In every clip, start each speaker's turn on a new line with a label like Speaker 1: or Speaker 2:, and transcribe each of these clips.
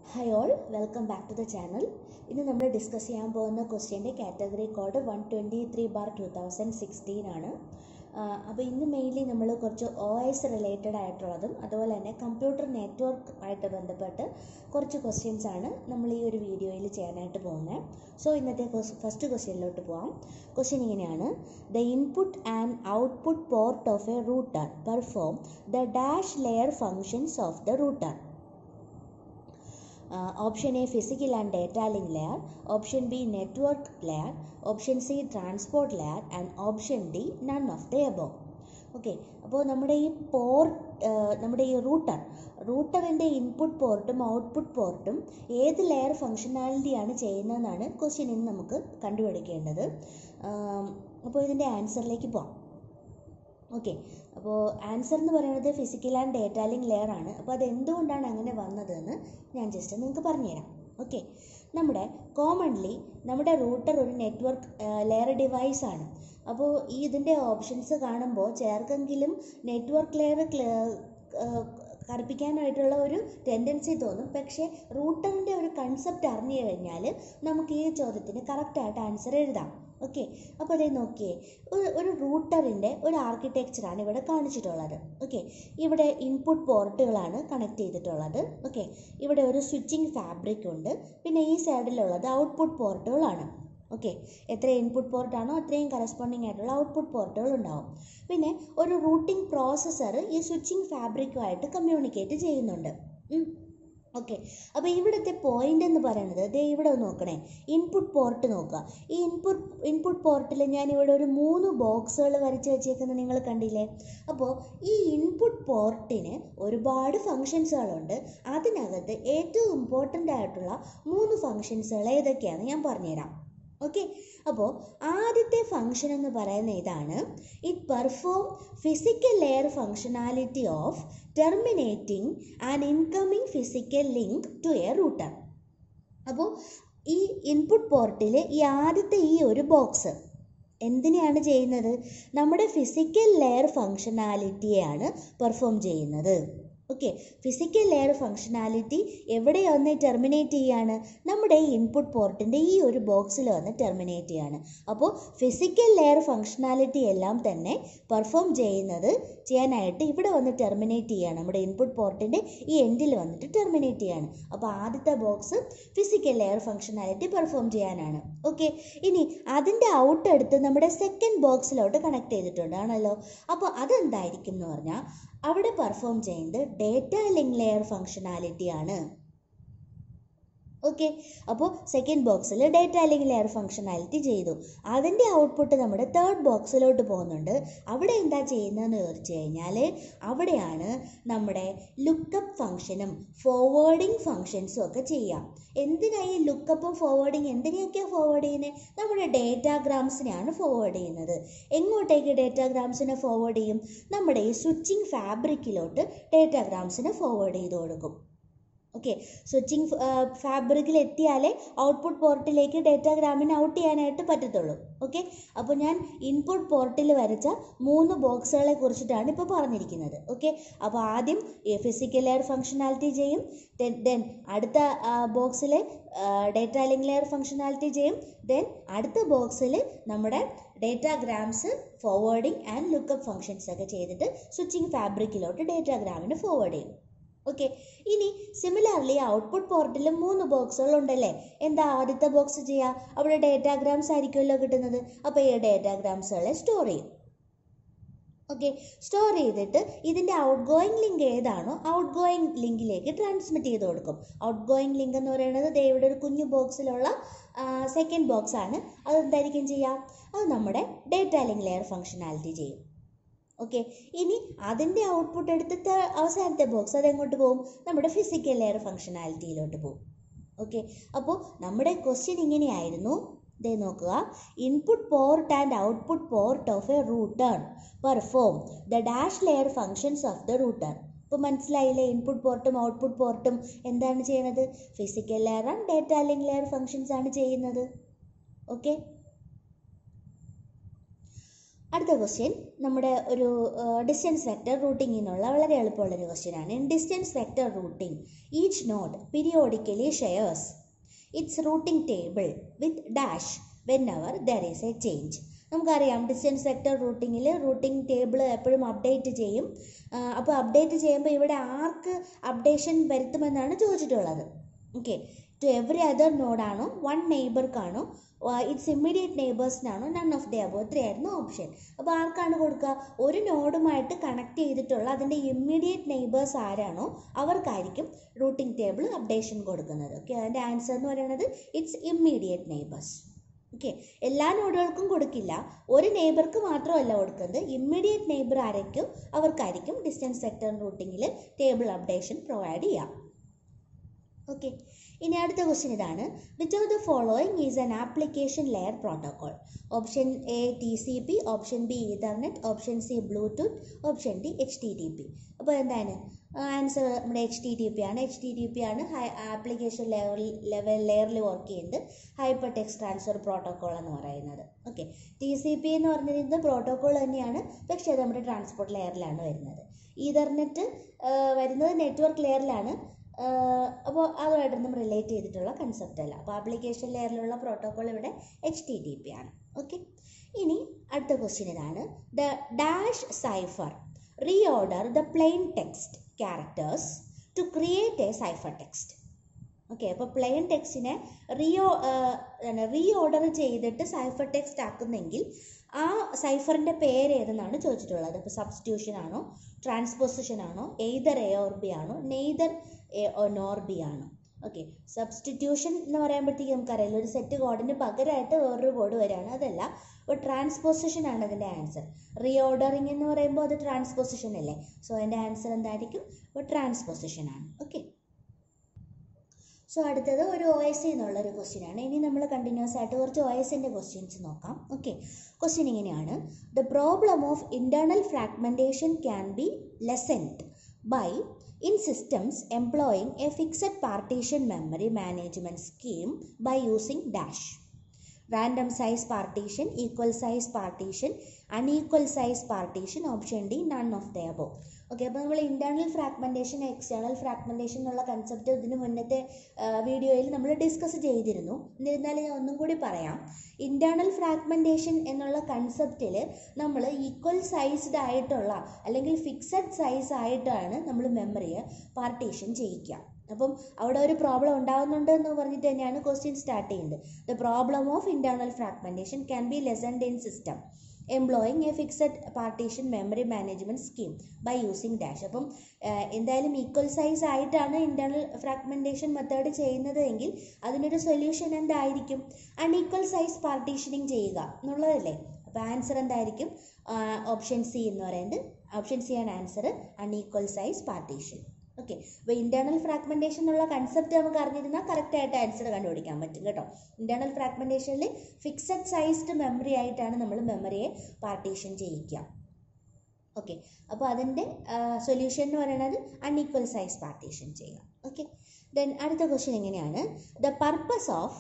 Speaker 1: hi all welcome back to the channel ഇന്ന് നമ്മൾ discuss ചെയ്യാൻ പോകുന്ന ക്വസ്റ്റ്യൻ്റെ category code one twenty three bar two thousand sixteen ആണ് അപ്പോൾ ഇന്ന് മെയിൻലി നമ്മൾ കുറച്ച് ഒ എസ് റിലേറ്റഡ് ആയിട്ടുള്ളതും അതുപോലെ തന്നെ കമ്പ്യൂട്ടർ നെറ്റ്വർക്ക് ആയിട്ട് ബന്ധപ്പെട്ട് കുറച്ച് ക്വസ്റ്റ്യൻസ് ആണ് നമ്മൾ ഈ ഒരു വീഡിയോയിൽ ചെയ്യാനായിട്ട് പോകുന്നത് സോ ഇന്നത്തെ ഫസ്റ്റ് ക്വസ്റ്റ്യനിലോട്ട് പോകാം ക്വസ്റ്റ്യൻ ഇങ്ങനെയാണ് the input and output port of a router perform the dash layer functions of the router option A physical and data link layer option B network layer option C transport layer and option D none of the above okay അപ്പോൾ നമ്മുടെ ഈ port നമ്മുടെ ഈ router റൂട്ടറിൻ്റെ input പോർട്ടും output പോർട്ടും ഏത് layer ഫങ്ഷനാലിറ്റിയാണ് ചെയ്യുന്നതെന്നാണ് question ഇന്ന് നമുക്ക് കണ്ടുപിടിക്കേണ്ടത് അപ്പോൾ ഇതിൻ്റെ ആൻസറിലേക്ക് പോകാം ഓക്കെ അപ്പോൾ ആൻസർ എന്ന് പറയുന്നത് physical and data link layer ആണ് അപ്പോൾ അത് എന്തുകൊണ്ടാണ് അങ്ങനെ വന്നതെന്ന് ഞാൻ ജസ്റ്റ് നിങ്ങൾക്ക് പറഞ്ഞുതരാം ഓക്കെ നമ്മുടെ കോമൺലി നമ്മുടെ റൂട്ടർ ഒരു നെറ്റ്വർക്ക് ലെയർ ഡിവൈസ് ആണ് അപ്പോൾ ഈ ഇതിൻ്റെ ഓപ്ഷൻസ് കാണുമ്പോൾ ചേർക്കെങ്കിലും നെറ്റ്വർക്ക് ലെയർ കറുപ്പിക്കാനായിട്ടുള്ള ഒരു ടെൻഡൻസി തോന്നും പക്ഷേ റൂട്ടറിൻ്റെ ഒരു കൺസെപ്റ്റ് അറിഞ്ഞു കഴിഞ്ഞാൽ നമുക്ക് ഈ ചോദ്യത്തിന് കറക്റ്റായിട്ട് ആൻസർ എഴുതാം ഓക്കെ അപ്പോൾ അതേ നോക്കിയേ ഒരു ഒരു റൂട്ടറിൻ്റെ ഒരു ആർക്കിടെക്ചറാണ് ഇവിടെ കാണിച്ചിട്ടുള്ളത് ഓക്കെ ഇവിടെ ഇൻപുട്ട് പോർട്ടുകളാണ് കണക്ട് ചെയ്തിട്ടുള്ളത് ഓക്കെ ഇവിടെ ഒരു സ്വിച്ചിങ് ഫാബ്രിക് ഉണ്ട് പിന്നെ ഈ സൈഡിലുള്ളത് ഔട്ട്പുട്ട് പോർട്ടുകളാണ് ഓക്കെ എത്ര ഇൻപുട്ട് പോർട്ടാണോ അത്രയും കറസ്പോണ്ടിങ് ആയിട്ടുള്ള ഔട്ട്പുട്ട് പോർട്ടുകൾ ഉണ്ടാവും പിന്നെ ഒരു റൂട്ടിംഗ് പ്രോസസ്സർ ഈ സ്വിച്ചിങ് ഫാബ്രിക്കുമായിട്ട് കമ്മ്യൂണിക്കേറ്റ് ചെയ്യുന്നുണ്ട് ഓക്കെ അപ്പോൾ ഇവിടുത്തെ പോയിന്റ് എന്ന് പറയുന്നത് ദേ ഇവിടെ നോക്കണേ ഇൻപുട്ട് പോർട്ട് നോക്കുക ഈ ഇൻപുട്ട് ഇൻപുട്ട് പോർട്ടിൽ ഞാൻ ഇവിടെ ഒരു മൂന്ന് ബോക്സുകൾ വരച്ച് വെച്ചേക്കുന്നത് നിങ്ങൾ കണ്ടില്ലേ അപ്പോൾ ഈ ഇൻപുട്ട് പോർട്ടിന് ഒരുപാട് ഫങ്ഷൻസുകളുണ്ട് അതിനകത്ത് ഏറ്റവും ഇമ്പോർട്ടൻ്റ് ആയിട്ടുള്ള മൂന്ന് ഫങ്ഷൻസുകൾ ഏതൊക്കെയാണെന്ന് ഞാൻ പറഞ്ഞുതരാം ഓക്കെ അപ്പോൾ ആദ്യത്തെ ഫങ്ഷൻ എന്ന് പറയുന്ന ഇതാണ് it perform physical layer functionality of terminating and incoming physical link to a router അപ്പോൾ ഈ ഇൻപുട്ട് പോർട്ടിൽ ഈ ആദ്യത്തെ ഈ ഒരു ബോക്സ് എന്തിനെയാണ് ചെയ്യുന്നത് നമ്മുടെ ഫിസിക്കൽ ലെയർ ഫങ്ഷനാലിറ്റിയെയാണ് പെർഫോം ചെയ്യുന്നത് ഓക്കെ ഫിസിക്കൽ ലെയർ ഫങ്ഷനാലിറ്റി എവിടെ വന്ന് ടെർമിനേറ്റ് ചെയ്യാണ് നമ്മുടെ ഈ ഇൻപുട്ട് പോർട്ടിൻ്റെ ഈ ഒരു ബോക്സിൽ വന്ന് ടെർമിനേറ്റ് ചെയ്യാണ് അപ്പോൾ ഫിസിക്കൽ ലെയർ ഫങ്ഷനാലിറ്റി എല്ലാം തന്നെ പെർഫോം ചെയ്യുന്നത് ചെയ്യാനായിട്ട് ഇവിടെ വന്ന് ടെർമിനേറ്റ് ചെയ്യാണ് നമ്മുടെ ഇൻപുട്ട് പോർട്ടിൻ്റെ ഈ എൻഡിൽ വന്നിട്ട് ടെർമിനേറ്റ് ചെയ്യാണ് അപ്പോൾ ആദ്യത്തെ box physical layer functionality perform ചെയ്യാനാണ് ഓക്കെ ഇനി അതിൻ്റെ ഔട്ട് എടുത്ത് നമ്മുടെ സെക്കൻഡ് ബോക്സിലോട്ട് കണക്ട് ചെയ്തിട്ടുണ്ട് ആണല്ലോ അപ്പോൾ അതെന്തായിരിക്കും എന്ന് പറഞ്ഞാൽ അവിടെ പെർഫോം ചെയ്യുന്നത് ഡേറ്റ ലിങ്ക് ലെയർ ഫങ്ഷനാലിറ്റി ആണ് ഓക്കെ അപ്പോൾ സെക്കൻഡ് ബോക്സിൽ ഡേറ്റ ലിങ്ക് ലെയർ ഫങ്ഷനാലിറ്റി ചെയ്തു അതിൻ്റെ ഔട്ട്പുട്ട് നമ്മുടെ തേർഡ് ബോക്സിലോട്ട് പോകുന്നുണ്ട് അവിടെ എന്താ ചെയ്യുന്നതെന്ന് ചോദിച്ചു കഴിഞ്ഞാൽ അവിടെയാണ് നമ്മുടെ ലുക്കപ്പ് ഫങ്ഷനും ഫോർവേഡിങ് ഫങ്ഷൻസും ഒക്കെ ചെയ്യാം എന്തിനായി ലുക്കപ്പും ഫോർവേഡിങ് എന്തിനെയൊക്കെയാണ് ഫോർവേഡ് ചെയ്യുന്നത് നമ്മുടെ ഡേറ്റാഗ്രാംസിനെയാണ് ഫോർവേഡ് ചെയ്യുന്നത് എങ്ങോട്ടേക്ക് ഡേറ്റാഗ്രാംസിനെ ഫോർവേഡ് ചെയ്യും നമ്മുടെ ഈ സ്വിച്ചിങ് ഫാബ്രിക്കിലോട്ട് ഡേറ്റാഗ്രാംസിനെ ഫോർവേഡ് ചെയ്ത് കൊടുക്കും ഓക്കെ സ്വിച്ചിങ് ഫാബ്രിക്കിൽ എത്തിയാലേ ഔട്ട്പുട്ട് പോർട്ടിലേക്ക് ഡേറ്റാഗ്രാമിനെ ഔട്ട് ചെയ്യാനായിട്ട് പറ്റത്തുള്ളൂ ഓക്കെ അപ്പോൾ ഞാൻ ഇൻപുട്ട് പോർട്ടിൽ വരച്ച മൂന്ന് ബോക്സുകളെ കുറിച്ചിട്ടാണ് ഇപ്പോൾ പറഞ്ഞിരിക്കുന്നത് ഓക്കെ അപ്പോൾ ആദ്യം ഫിസിക്കൽ ലെയർ ഫങ്ഷനാലിറ്റി ചെയ്യും ദെൻ ദെൻ അടുത്ത ബോക്സിൽ ഡേറ്റ ലിങ്ക് ലെയർ ഫങ്ഷനാലിറ്റി ചെയ്യും ദെൻ അടുത്ത ബോക്സിൽ നമ്മുടെ datagrams forwarding and lookup functions ഒക്കെ ചെയ്തിട്ട് സ്വിച്ചിങ് ഫാബ്രിക്കിലോട്ട് ഡേറ്റാഗ്രാമിന് ഫോർവേഡ് ചെയ്യും ഓക്കെ ഇനി സിമിലർലി ഔട്ട്പുട്ട് പോർട്ടിൽ മൂന്ന് ബോക്സുകൾ ഉണ്ടല്ലേ എന്താ ആദ്യത്തെ ബോക്സ് ചെയ്യുക അവിടെ ഡേറ്റാഗ്രാംസ് ആയിരിക്കുമല്ലോ കിട്ടുന്നത് അപ്പോൾ ഈ ഡേറ്റാഗ്രാംസുകളെ സ്റ്റോർ ചെയ്യും ഓക്കെ സ്റ്റോർ ചെയ്തിട്ട് ഇതിൻ്റെ ഔട്ട് ഗോയിങ് ലിങ്ക് ഏതാണോ ഔട്ട് ഗോയിങ് ലിങ്കിലേക്ക് ട്രാൻസ്മിറ്റ് ചെയ്ത് കൊടുക്കും ഔട്ട് ഗോയിങ് ലിങ്ക് എന്ന് പറയുന്നത് ദേ ഇവിടെ ഒരു കുഞ്ഞു ബോക്സിലുള്ള സെക്കൻഡ് ബോക്സ് ആണ് അതെന്തായിരിക്കും ചെയ്യുക അത് നമ്മുടെ ഡേറ്റ ലിങ്ക് ലെയർ ഫങ്ഷനാലിറ്റി ചെയ്യും ഓക്കെ ഇനി അതിൻ്റെ ഔട്ട്പുട്ട് എടുത്തിട്ട് അവസാനത്തെ ബോക്സ് അതെങ്ങോട്ട് പോകും നമ്മുടെ ഫിസിക്കൽ ലെയർ ഫങ്ഷനാലിറ്റിയിലോട്ട് പോകും ഓക്കെ അപ്പോൾ നമ്മുടെ ക്വസ്റ്റ്യൻ ഇങ്ങനെയായിരുന്നു ദേ നോക്കുക input port and output port of a router perform the dash layer functions of the router ഇപ്പോൾ മനസ്സിലായില്ലേ ഇൻപുട്ട് പോർട്ടും ഔട്ട്പുട്ട് പോർട്ടും എന്താണ് ചെയ്യുന്നത് physical layer and data link layer functions ആണ് ചെയ്യുന്നത് ഓക്കെ അടുത്ത ക്വസ്റ്റ്യൻ നമ്മുടെ ഒരു ഡിസ്റ്റൻസ് വെക്റ്റർ റൂട്ടിംഗ് എന്നുള്ള വളരെ എളുപ്പമുള്ളൊരു ക്വസ്റ്റ്യൻ ആണ് in distance vector routing each node periodically shares its routing table with dash whenever there is a change നമുക്കറിയാം ഡിസ്റ്റൻസ് വെക്റ്റർ റൂട്ടിങ്ങിൽ റൂട്ടിംഗ് ടേബിൾ എപ്പോഴും അപ്ഡേറ്റ് ചെയ്യും അപ്പോൾ അപ്ഡേറ്റ് ചെയ്യുമ്പോൾ ഇവിടെ ആർക്ക് അപ്ഡേഷൻ വരുത്തുമെന്നാണ് ചോദിച്ചിട്ടുള്ളത് ഓക്കെ ടു എവറി അതർ നോഡാണോ വൺ നെയ്ബർക്കാണോ ഇറ്റ്സ് ഇമ്മീഡിയറ്റ് നെയ്ബേഴ്സിനാണോ none of the above three ആയിരുന്നു ഓപ്ഷൻ അപ്പോൾ ആർക്കാണ് കൊടുക്കുക ഒരു നോഡുമായിട്ട് കണക്ട് ചെയ്തിട്ടുള്ള അതിൻ്റെ ഇമ്മീഡിയറ്റ് നെയ്ബേഴ്സ് ആരാണോ അവർക്കായിരിക്കും റൂട്ടിംഗ് ടേബിൾ അപ്ഡേഷൻ കൊടുക്കുന്നത് ഓക്കെ അതിൻ്റെ ആൻസർ എന്ന് പറയുന്നത് ഇറ്റ്സ് ഇമ്മീഡിയറ്റ് നെയ്ബേഴ്സ് ഓക്കെ എല്ലാ നോഡുകൾക്കും കൊടുക്കില്ല ഒരു നെയ്ബർക്ക് മാത്രമല്ല കൊടുക്കുന്നത് ഇമ്മീഡിയറ്റ് നെയ്ബർ ആരൊക്കെയോ അവർക്കായിരിക്കും ഡിസ്റ്റൻസ് സെക്ടർ റൂട്ടിങ്ങിൽ ടേബിൾ അപ്ഡേഷൻ പ്രൊവൈഡ് ചെയ്യാം ഓക്കെ ഇനി അടുത്ത ക്വസ്റ്റ്യൻ ഇതാണ് which of the following is an application layer protocol option A T C P option B Ethernet option C Bluetooth option D H T T P അപ്പോൾ എന്താണ് answer നമ്മുടെ H T T P ആണ് H T T P ആണ് high application level level ലെയറിൽ work ചെയ്യുന്നത് hyper text transfer protocol എന്ന് പറയുന്നത് okay T C P എന്ന് പറഞ്ഞിരുന്നത് പ്രോട്ടോകോൾ തന്നെയാണ് പക്ഷേ അത് നമ്മുടെ ട്രാൻസ്പോർട്ട് ലെയറിലാണ് വരുന്നത് ഈതർനെറ്റ് വരുന്നത് നെറ്റ്വർക്ക് ലെയറിലാണ് അപ്പോൾ അതുമായിട്ടൊന്നും റിലേറ്റ് ചെയ്തിട്ടുള്ള കൺസെപ്റ്റ് അല്ല അപ്പോൾ ആപ്ലിക്കേഷൻ ലെയറിലുള്ള പ്രോട്ടോകോൾ ഇവിടെ എച്ച് ടി ടി പി ആണ് ഓക്കെ ഇനി അടുത്ത ക്വസ്റ്റ്യൻ ഇതാണ് the dash cipher reorder the plain text characters to create a cipher text okay അപ്പോൾ പ്ലെയിൻ ടെക്സ്റ്റിനെ റീഓ റീഓർഡർ ചെയ്തിട്ട് സൈഫർ ടെക്സ്റ്റ് ആക്കുന്നെങ്കിൽ ആ സൈഫറിൻ്റെ പേര് ഏതെന്നാണ് ചോദിച്ചിട്ടുള്ളത് ഇപ്പോൾ സബ്സ്റ്റിറ്റ്യൂഷൻ ആണോ ട്രാൻസ്പോസിഷൻ ആണോ എയ്തർ എ ഓർ ബി ആണോ നെയ്തർ എ നോർ ബി ആണോ ഓക്കെ സബ്സ്റ്റിറ്റ്യൂഷൻ എന്ന് പറയുമ്പോഴത്തേക്ക് നമുക്കറിയാലോ ഒരു സെറ്റ് കോഡിന് പകരമായിട്ട് വേറൊരു കോഡ് വരികയാണ് അതല്ല അപ്പോൾ ട്രാൻസ്പോസിഷൻ ആണ് അതിൻ്റെ ആൻസർ റീഓർഡറിങ് എന്ന് പറയുമ്പോൾ അത് ട്രാൻസ്പോസിഷൻ അല്ലേ സോ അതിൻ്റെ ആൻസർ എന്തായിരിക്കും അപ്പോൾ ട്രാൻസ്പോസിഷൻ ആണ് ഓക്കെ സോ അടുത്തത് ഒരു ഒ എസ് എന്നുള്ള ഒരു ക്വസ്റ്റ്യൻ ആണ് ഇനി നമ്മൾ കണ്ടിന്യൂസ് ആയിട്ട് കുറച്ച് ഒ എസിൻ്റെ ക്വസ്റ്റ്യൻസ് നോക്കാം ഓക്കെ ക്വസ്റ്റ്യൻ ഇങ്ങനെയാണ് the problem of internal fragmentation can be lessened by in systems employing a fixed partition memory management scheme by using dash random size partition equal size partition unequal size partition option d none of the above okay അപ്പോൾ നമ്മൾ internal fragmentation external fragmentation എന്നുള്ള concept ഇതിന് മുന്നത്തെ വീഡിയോയിൽ നമ്മൾ discuss ചെയ്തിരുന്നു എന്നിരുന്നാലും ഞാൻ ഒന്നും കൂടി പറയാം ഇൻറ്റേർണൽ ഫ്രാഗ്മെൻറ്റേഷൻ എന്നുള്ള കൺസെപ്റ്റിൽ നമ്മൾ ഈക്വൽ സൈസ്ഡ് ആയിട്ടുള്ള അല്ലെങ്കിൽ ഫിക്സഡ് സൈസ് ആയിട്ടാണ് നമ്മൾ മെമ്മറിയെ പാർട്ടീഷൻ ചെയ്യിക്കുക അപ്പം അവിടെ ഒരു പ്രോബ്ലം ഉണ്ടാകുന്നുണ്ട് എന്ന് പറഞ്ഞിട്ട് തന്നെയാണ് ക്വസ്റ്റ്യൻ സ്റ്റാർട്ട് ചെയ്യുന്നത് the problem of internal fragmentation can be lessened in system employing a fixed partition memory management scheme by using dash അപ്പം എന്തായാലും ഈക്വൽ സൈസ് ആയിട്ടാണ് ഇൻറ്റേർണൽ ഫ്രാഗ്മെൻറ്റേഷൻ മെത്തേഡ് ചെയ്യുന്നത് എങ്കിൽ അതിനൊരു സൊല്യൂഷൻ എന്തായിരിക്കും അൺഈക്വൽ സൈസ് പാർട്ടീഷനിങ് ചെയ്യുക എന്നുള്ളതല്ലേ അപ്പോൾ ആൻസർ എന്തായിരിക്കും ഓപ്ഷൻ സി എന്ന് പറയുന്നത് ഓപ്ഷൻ സി ആണ് answer unequal size partition okay അപ്പോൾ ഇൻറ്റേർണൽ ഫ്രാഗ്മെൻറ്റേഷൻ എന്നുള്ള കൺസെപ്റ്റ് നമുക്ക് അറിഞ്ഞിരുന്നാൽ കറക്റ്റായിട്ട് ആൻസർ കണ്ടുപിടിക്കാൻ പറ്റും കേട്ടോ ഇൻറ്റേർണൽ ഫ്രാഗ്മെൻറ്റേഷനിൽ ഫിക്സഡ് സൈസ്ഡ് മെമ്മറി ആയിട്ടാണ് നമ്മൾ മെമ്മറിയെ പാർട്ടീഷൻ ചെയ്യിക്കുക ഓക്കെ അപ്പോൾ അതിൻ്റെ സൊല്യൂഷൻ എന്ന് പറയുന്നത് അൺഈക്വൽ സൈസ് പാർട്ടീഷൻ ചെയ്യുക ഓക്കെ ദെൻ അടുത്ത ക്വസ്റ്റ്യൻ എങ്ങനെയാണ് the purpose of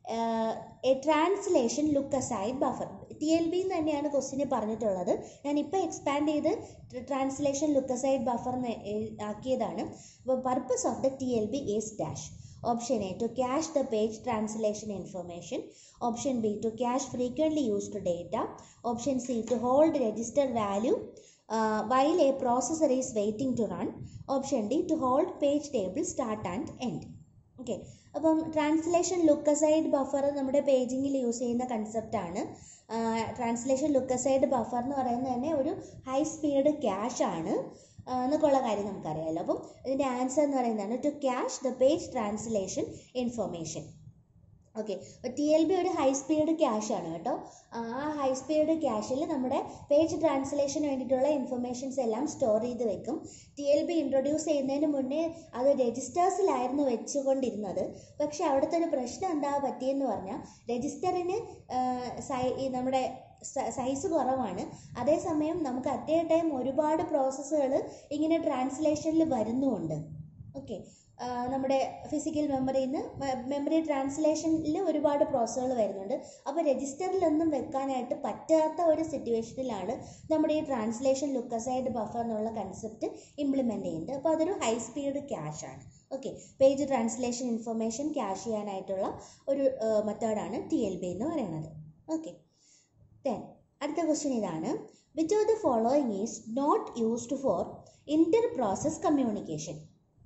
Speaker 1: a translation look aside buffer T L B എന്ന് തന്നെയാണ് ക്വസ്റ്റിന് പറഞ്ഞിട്ടുള്ളത് ഞാൻ ഇപ്പോൾ എക്സ്പാൻഡ് ചെയ്ത് ട്രാൻസ്ലേഷൻ ലുക്ക് അസൈഡ് ബഫർ ആക്കിയതാണ് അപ്പോൾ purpose of the T L B is dash option A to cache the page translation information option B to cache frequently used data option C to hold register value while a processor is waiting to run option D to hold page table start and end okay അപ്പം translation lookaside buffer നമ്മുടെ പേജിങ്ങിൽ use ചെയ്യുന്ന കൺസെപ്റ്റാണ് translation lookaside buffer എന്ന് പറയുന്നത് തന്നെ ഒരു high speed cache ആണ് എന്നൊക്കെയുള്ള കാര്യം നമുക്കറിയാമല്ലോ അപ്പം ഇതിൻ്റെ ആൻസർ എന്ന് പറയുന്നതാണ് to cache the page translation information okay അപ്പോൾ ടി എൽ ബി ഒരു ഹൈ സ്പീഡ് ക്യാഷ് ആണ് കേട്ടോ ആ ഹൈ സ്പീഡ് ക്യാഷിൽ നമ്മുടെ പേജ് ട്രാൻസ്ലേഷന് വേണ്ടിയിട്ടുള്ള ഇൻഫർമേഷൻസ് എല്ലാം സ്റ്റോർ ചെയ്ത് വെക്കും ടി എൽ ബി ഇൻട്രൊഡ്യൂസ് ചെയ്യുന്നതിന് മുന്നേ അത് രജിസ്റ്റേഴ്സിലായിരുന്നു വെച്ചുകൊണ്ടിരുന്നത് പക്ഷേ അവിടുത്തെ ഒരു പ്രശ്നം എന്താ പറ്റിയെന്ന് പറഞ്ഞാൽ രജിസ്റ്ററിന് സൈ ഈ നമ്മുടെ സൈസ് കുറവാണ് അതേസമയം നമുക്ക് അറ്റ് എ ടൈം ഒരുപാട് പ്രോസസ്സുകൾ ഇങ്ങനെ ട്രാൻസ്ലേഷനിൽ വരുന്നുമുണ്ട് ഓക്കെ നമ്മുടെ ഫിസിക്കൽ മെമ്മറിയിൽ നിന്ന് മെമ്മറി ട്രാൻസ്ലേഷനിൽ ഒരുപാട് പ്രോസസ്സുകൾ വരുന്നുണ്ട് അപ്പോൾ രജിസ്റ്ററിലൊന്നും വെക്കാനായിട്ട് പറ്റാത്ത ഒരു സിറ്റുവേഷനിലാണ് നമ്മുടെ ഈ ട്രാൻസ്ലേഷൻ ലുക്കസൈഡ് ബഫർ എന്നുള്ള കൺസെപ്റ്റ് ഇംപ്ലിമെൻ്റ് ചെയ്യുന്നത് അപ്പോൾ അതൊരു ഹൈ സ്പീഡ് ക്യാഷ് ആണ് okay page translation information cache ചെയ്യാനായിട്ടുള്ള ഒരു മെത്തേഡാണ് ടി എൽ ബി എന്ന് പറയുന്നത് ഓക്കെ ദെൻ അടുത്ത ക്വസ്റ്റ്യൻ ഇതാണ് which of the following is not used for inter process communication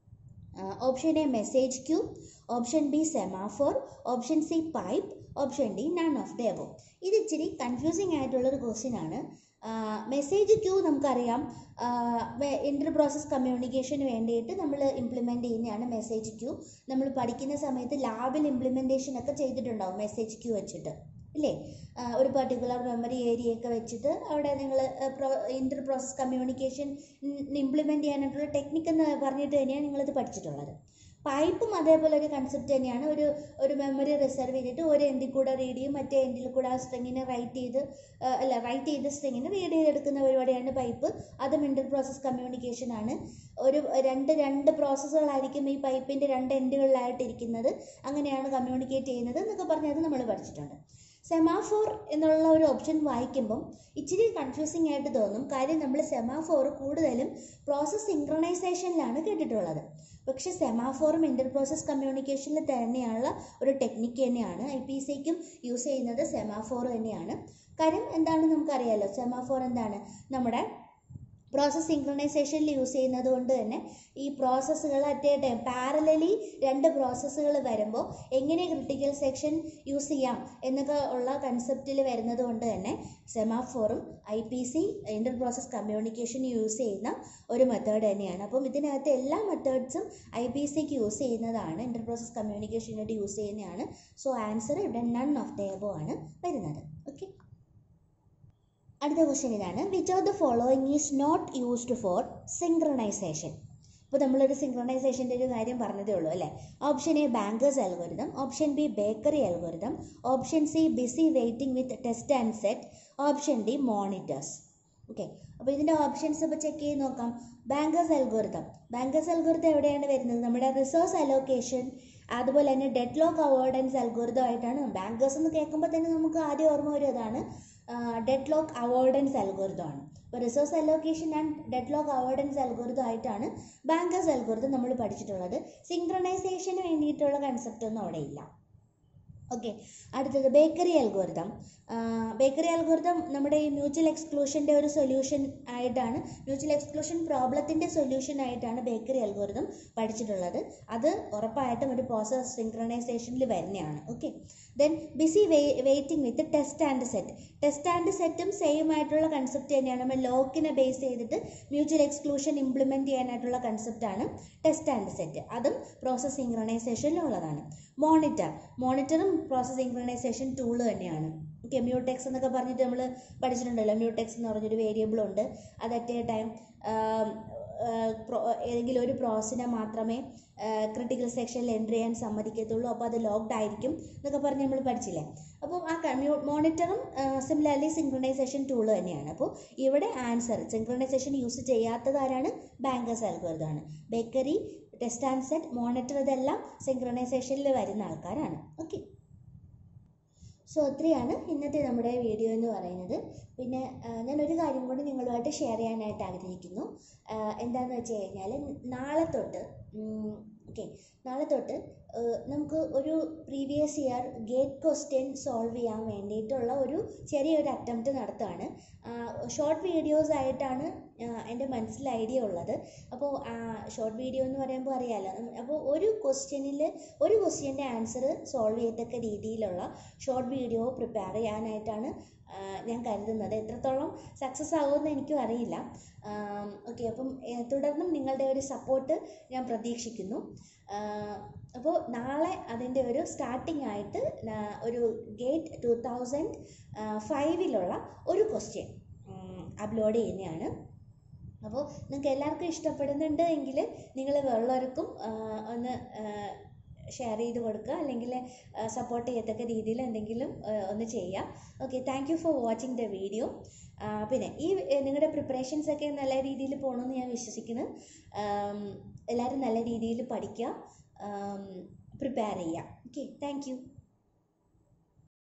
Speaker 1: option A message queue option B semaphore option C pipe option D none of the above ഇത് ഇച്ചിരി confusing ആയിട്ടുള്ളൊരു question ആണ് message queue നമുക്കറിയാം ഇൻ്റർ process കമ്മ്യൂണിക്കേഷന് വേണ്ടിയിട്ട് നമ്മൾ implement ചെയ്യുന്നതാണ് message queue നമ്മൾ പഠിക്കുന്ന സമയത്ത് ലാബിൽ ഇംപ്ലിമെൻറ്റേഷൻ ഒക്കെ ചെയ്തിട്ടുണ്ടാവും മെസ്സേജ് ക്യൂ വെച്ചിട്ട് ഇല്ലേ ഒരു പർട്ടിക്കുലർ മെമ്മറി ഏരിയ ഒക്കെ വെച്ചിട്ട് അവിടെ നിങ്ങൾ ഇൻ്റർ പ്രോസസ് കമ്മ്യൂണിക്കേഷൻ ഇംപ്ലിമെൻ്റ് ചെയ്യാനായിട്ടുള്ള ടെക്നിക്ക് എന്ന് പറഞ്ഞിട്ട് തന്നെയാണ് നിങ്ങളിത് പഠിച്ചിട്ടുള്ളത് പൈപ്പും അതേപോലെ ഒരു കൺസെപ്റ്റ് തന്നെയാണ് ഒരു ഒരു മെമ്മറി റിസർവ് ചെയ്തിട്ട് ഒരു എൻഡിൽ കൂടെ റീഡ് ചെയ്യും മറ്റേ എൻഡിൽ കൂടെ ആ സ്ട്രിങ്ങിനെ റൈറ്റ് ചെയ്ത് അല്ല റൈറ്റ് ചെയ്ത സ്ട്രിങ്ങിനെ റീഡ് ചെയ്തെടുക്കുന്ന പരിപാടിയാണ് പൈപ്പ് അതും ഇൻ്റർ പ്രോസസ് കമ്മ്യൂണിക്കേഷൻ ആണ് ഒരു രണ്ട് രണ്ട് പ്രോസസ്സുകളായിരിക്കും ഈ പൈപ്പിൻ്റെ രണ്ട് എൻഡുകളിലായിട്ട് ഇരിക്കുന്നത് അങ്ങനെയാണ് കമ്മ്യൂണിക്കേറ്റ് ചെയ്യുന്നത് എന്നൊക്കെ പറഞ്ഞത് നമ്മൾ പഠിച്ചിട്ടുണ്ട് സെമാഫോർ എന്നുള്ള ഒരു ഓപ്ഷൻ വായിക്കുമ്പം ഇച്ചിരി കൺഫ്യൂസിങ് ആയിട്ട് തോന്നും കാര്യം നമ്മൾ സെമാഫോർ കൂടുതലും പ്രോസസ് സിങ്ക്രണൈസേഷനിലാണ് കേട്ടിട്ടുള്ളത് പക്ഷേ സെമാഫോറും ഇൻ്റർ പ്രോസസ് കമ്മ്യൂണിക്കേഷനിൽ തന്നെയുള്ള ഒരു ടെക്നിക്ക് തന്നെയാണ് ഐ പി സിക്കും യൂസ് ചെയ്യുന്നത് സെമാഫോർ തന്നെയാണ് കാര്യം എന്താണെന്ന് നമുക്കറിയാലോ സെമാഫോർ എന്താണ് നമ്മുടെ പ്രോസസ് സിങ്ക്രണൈസേഷനിൽ യൂസ് ചെയ്യുന്നത് കൊണ്ട് തന്നെ ഈ പ്രോസസ്സുകൾ അറ്റ് എ ടൈം പാരലലി രണ്ട് പ്രോസസ്സുകൾ വരുമ്പോൾ എങ്ങനെ ക്രിട്ടിക്കൽ സെക്ഷൻ യൂസ് ചെയ്യാം എന്നൊക്കെ ഉള്ള കൺസെപ്റ്റിൽ വരുന്നത് കൊണ്ട് തന്നെ സെമാഫോറും I P C inter process communication use ചെയ്യുന്ന ഒരു മെത്തേഡ് തന്നെയാണ് അപ്പം ഇതിനകത്ത് എല്ലാ മെത്തേഡ്സും ഐ പി സിക്ക് യൂസ് ചെയ്യുന്നതാണ് ഇൻ്റർ പ്രോസസ് കമ്മ്യൂണിക്കേഷന് വേണ്ടി യൂസ് ചെയ്യുന്നതാണ് സോ ആൻസർ ഇവിടെ നൺ ഓഫ് ദ എബോ ആണ് വരുന്നത് ഓക്കെ അടുത്ത ക്വസ്റ്റ്യൻ ഇതാണ് which of the following is not used for synchronization ഇപ്പോൾ നമ്മളൊരു സിങ്ക്രണൈസേഷൻ്റെ ഒരു കാര്യം പറഞ്ഞതേ ഉള്ളൂ അല്ലേ option A banker's algorithm option B bakery algorithm option C busy waiting with test and set option D monitors okay അപ്പോൾ ഇതിൻ്റെ ഓപ്ഷൻസ് ഇപ്പോൾ ചെക്ക് ചെയ്ത് നോക്കാം ബാങ്കേഴ്സ് അൽഗോരിതം ബാങ്കേഴ്സ് അൽഗോരിതം എവിടെയാണ് വരുന്നത് നമ്മുടെ റിസോഴ്സ് അലോക്കേഷൻ അതുപോലെ തന്നെ ഡെഡ് ലോക്ക് അവോയ്ഡൻസ് അൽഗോരിതം ആയിട്ടാണ് ബാങ്കേഴ്സ് എന്ന് കേൾക്കുമ്പോൾ തന്നെ നമുക്ക് ആദ്യം ഓർമ്മ വരും അതാണ് ഡെഡ് ലോക്ക് അവോയ്ഡൻസ് അൽഗോരിതം ആണ് അപ്പോൾ resource allocation and deadlock avoidance algorithm ആയിട്ടാണ് ബാങ്കേഴ്സ് അൽഗോരിതം നമ്മൾ പഠിച്ചിട്ടുള്ളത് സിങ്ക്രണൈസേഷന് വേണ്ടിയിട്ടുള്ള കൺസെപ്റ്റ് ഒന്നും അവിടെ ഇല്ല ഓക്കെ അടുത്തത് ബേക്കറി അൽഗോരിതം ബേക്കറി അൽഗോരിതം നമ്മുടെ ഈ മ്യൂച്വൽ എക്സ്ക്ലൂഷൻ്റെ ഒരു സൊല്യൂഷൻ ആയിട്ടാണ് മ്യൂച്വൽ എക്സ്ക്ലൂഷൻ പ്രോബ്ലത്തിൻ്റെ സൊല്യൂഷൻ ആയിട്ടാണ് ബേക്കറി അൽഗോരിതം പഠിച്ചിട്ടുള്ളത് അത് ഉറപ്പായിട്ടും ഒരു പ്രോസസ് സിങ്ക്രണൈസേഷനിൽ വരുന്നതാണ് okay then busy waiting with test and set test and സെറ്റും സെയിം ആയിട്ടുള്ള കൺസെപ്റ്റ് തന്നെയാണ് നമ്മൾ ലോക്കിനെ ബേസ് ചെയ്തിട്ട് മ്യൂച്വൽ എക്സ്ക്ലൂഷൻ ഇംപ്ലിമെൻറ്റ് ചെയ്യാനായിട്ടുള്ള കൺസെപ്റ്റാണ് ടെസ്റ്റ് ആൻഡ് സെറ്റ് അതും പ്രോസസ് സിങ്ക്രണൈസേഷനിലുള്ളതാണ് മോണിറ്റർ മോണിറ്ററും പ്രോസസ് സിങ്ക്രണൈസേഷൻ ടൂൾ തന്നെയാണ് ഓക്കെ മ്യൂടെക്സ് എന്നൊക്കെ പറഞ്ഞിട്ട് നമ്മൾ പഠിച്ചിട്ടുണ്ടല്ലോ മ്യൂടെക്സ് എന്ന് പറഞ്ഞൊരു വേരിയബിൾ ഉണ്ട് അത് അറ്റ് എ ടൈം ഏതെങ്കിലും ഒരു പ്രോസിനെ മാത്രമേ ക്രിട്ടിക്കൽ സെക്ഷനിൽ എൻട്രി ചെയ്യാൻ സമ്മതിക്കത്തുള്ളൂ അപ്പോൾ അത് ലോക്ക്ഡ് ആയിരിക്കും എന്നൊക്കെ പറഞ്ഞ് നമ്മൾ പഠിച്ചില്ലേ അപ്പോൾ ആ മോണിറ്ററും സിമിലർലി സിങ്ക്രണൈസേഷൻ ടൂൾ തന്നെയാണ് അപ്പോൾ ഇവിടെ ആൻസർ സിങ്ക്രണൈസേഷൻ യൂസ് ചെയ്യാത്തത് ആരാണ് ബാങ്കേഴ്സ് അൽഗോരിതമാണ് bakery test and set monitor ഇതെല്ലാം സിങ്ക്രണൈസേഷനിൽ വരുന്ന ആൾക്കാരാണ് ഓക്കെ സോ അത്രയാണ് ഇന്നത്തെ നമ്മുടെ വീഡിയോ എന്ന് പറയുന്നത് പിന്നെ ഞാനൊരു കാര്യം കൂടി നിങ്ങളുമായിട്ട് ഷെയർ ചെയ്യാനായിട്ട് ആഗ്രഹിക്കുന്നു എന്താണെന്ന് വെച്ച് കഴിഞ്ഞാൽ നാളെ തൊട്ട് ഓക്കെ നാളെ തൊട്ട് നമുക്ക് ഒരു previous year GATE question solve ചെയ്യാൻ വേണ്ടിയിട്ടുള്ള ഒരു ചെറിയൊരു അറ്റംപ്റ്റ് നടത്തുകയാണ് ഷോർട്ട് വീഡിയോസ് ആയിട്ടാണ് എൻ്റെ മനസ്സിൽ ഐഡിയ ഉള്ളത് അപ്പോൾ ഷോർട്ട് വീഡിയോ എന്ന് പറയുമ്പോൾ അറിയാമല്ലോ അപ്പോൾ ഒരു ക്വസ്റ്റ്യനിൽ ഒരു ക്വസ്റ്റ്യൻ്റെ ആൻസർ സോൾവ് ചെയ്യത്തക്ക രീതിയിലുള്ള ഷോർട്ട് വീഡിയോ പ്രിപ്പയർ ചെയ്യാനായിട്ടാണ് ഞാൻ കരുതുന്നത് എത്രത്തോളം സക്സസ് ആകുമെന്ന് എനിക്കും അറിയില്ല ഓക്കെ അപ്പം തുടർന്നും നിങ്ങളുടെ ഒരു സപ്പോർട്ട് ഞാൻ പ്രതീക്ഷിക്കുന്നു അപ്പോൾ നാളെ അതിൻ്റെ ഒരു സ്റ്റാർട്ടിംഗ് ആയിട്ട് ഒരു ഗേറ്റ് ടു തൗസൻഡ് ഫൈവിലുള്ള ഒരു ക്വസ്റ്റ്യൻ അപ്ലോഡ് ചെയ്യുന്നതാണ് അപ്പോൾ നിങ്ങൾക്ക് എല്ലാവർക്കും ഇഷ്ടപ്പെടുന്നുണ്ട് എങ്കിൽ നിങ്ങൾ ഉള്ളവർക്കും ഒന്ന് ഷെയർ ചെയ്ത് കൊടുക്കുക അല്ലെങ്കിൽ സപ്പോർട്ട് ചെയ്യത്തക്ക രീതിയിൽ എന്തെങ്കിലും ആ, ഒന്ന് ചെയ്യുക okay thank you for watching the video പിന്നെ ഈ നിങ്ങളുടെ പ്രിപ്പറേഷൻസ് ഒക്കെ നല്ല രീതിയിൽ പോകണമെന്ന് ഞാൻ വിശ്വസിക്കുന്നു ആം, എല്ലാവരും നല്ല രീതിയിൽ പഠിക്കുക പ്രിപ്പയർ ചെയ്യുക ഓക്കെ താങ്ക് യു